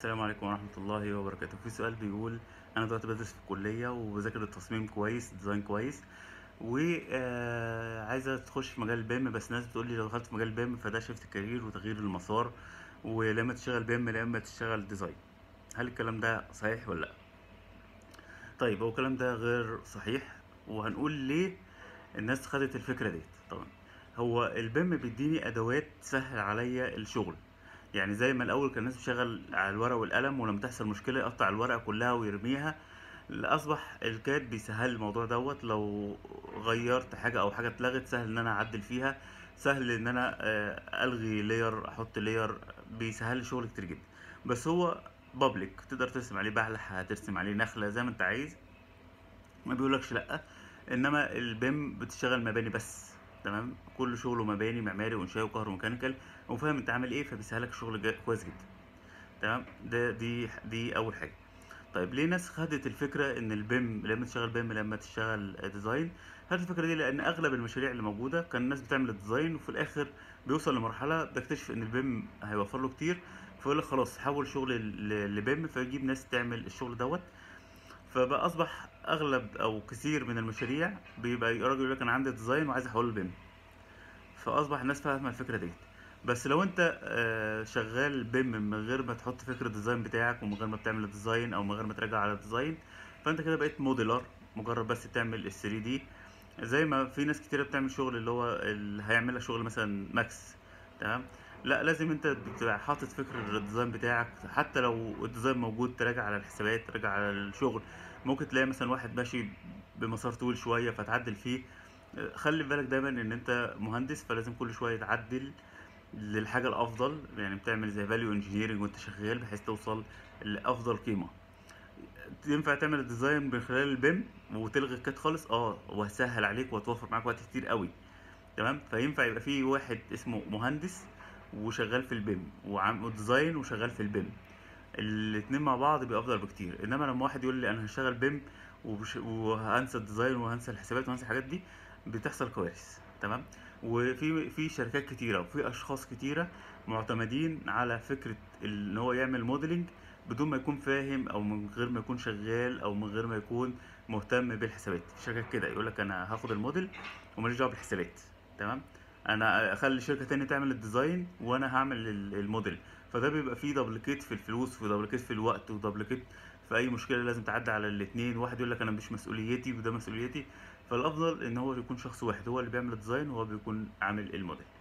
السلام عليكم ورحمة الله وبركاته في سؤال بيقول أنا دلوقتي بدرس في الكلية وبذاكر التصميم كويس ديزاين كويس وعايزة تخش في مجال البيم بس ناس بتقول لي لو دخلت في مجال البيم فده شيفت كارير وتغيير المسار ولا اما تشتغل بيم لا اما تشتغل ديزاين هل الكلام ده صحيح ولا لا طيب هو الكلام ده غير صحيح وهنقول ليه الناس خدت الفكرة ديت طبعا هو البيم بيديني ادوات تسهل عليا الشغل يعني زي ما الاول كان الناس بتشتغل على الورق والقلم ولما تحصل مشكله يقطع الورقه كلها ويرميها اصبح الكاد بيسهل الموضوع دوت لو غيرت حاجه او حاجه اتلغت سهل ان انا اعدل فيها سهل ان انا آه، الغي لاير احط لاير بيسهل لي شغل كتير جدا بس هو بابليك تقدر ترسم عليه بحلح هترسم عليه نخله زي ما انت عايز ما بيقولكش لا انما البيم بتشتغل مباني بس تمام كل شغله مباني معماري وانشائي وكهروميكانيكال وفاهم انت عامل ايه فبيسهلك الشغل جا- كويس جدا تمام ده دي دي اول حاجه طيب ليه ناس خدت الفكره ان البيم لما تشتغل بيم لما تشتغل ديزاين خدت الفكره دي لان اغلب المشاريع اللي موجوده كان الناس بتعمل الديزاين وفي الاخر بيوصل لمرحله بيكتشف ان البيم هيوفر له كتير فيقول لك خلاص حول شغل ل- لبيم فيجيب ناس تعمل الشغل دوت فبقى اصبح اغلب او كثير من المشاريع بيبقى راجل يقول لك انا عندي ديزاين وعايز احوله لبيم فاصبح الناس فاهمه الفكره ديت بس لو انت آه، شغال بيم من غير ما تحط فكره الديزاين بتاعك ومن غير ما بتعمل الديزاين او من غير ما تراجع على الديزاين فانت كده بقيت موديلر مجرد بس تعمل ال 3 دي زي ما في ناس كتيره بتعمل شغل اللي هو اللي هيعمل لك شغل مثلا ماكس تمام لا لازم انت بتبقى حاطط فكر الديزاين بتاعك حتى لو الديزاين موجود تراجع على الحسابات تراجع على الشغل ممكن تلاقي مثلا واحد ماشي بمسار طويل شويه فتعدل فيه خلي في بالك دايما ان انت مهندس فلازم كل شويه تعدل للحاجه الافضل يعني بتعمل زي فاليو انجينيرنج وانت شغال بحيث توصل لافضل قيمه ينفع تعمل الديزاين من خلال البيم وتلغي الكات خالص اه وهتسهل عليك وهتوفر معاك وقت كتير قوي تمام فينفع يبقى في واحد اسمه مهندس وشغال في البيم وعم وديزاين وشغال في البيم الاتنين مع بعض بيبقى افضل بكتير انما لما واحد يقول لي انا هشتغل بيم وبش... وهنسى الديزاين وهنسى الحسابات وهنسى الحاجات دي بتحصل كوارث تمام وفي في شركات كتيره وفي اشخاص كتيره معتمدين على فكره ان هو يعمل موديلنج بدون ما يكون فاهم او من غير ما يكون شغال او من غير ما يكون مهتم بالحسابات في شركات كده يقول لك انا هاخد الموديل وماليش دعوه بالحسابات تمام انا اخلي شركه تانية تعمل الديزاين وانا هعمل ال- الموديل فده بيبقى فيه دبليكيت في الفلوس ودبليكيت في الوقت ودبليكيت في اي مشكله لازم تعدي على الاثنين واحد يقول لك انا مش مسؤوليتي وده مسؤوليتي فالافضل ان هو يكون شخص واحد هو اللي بيعمل الديزاين وهو بيكون عامل الموديل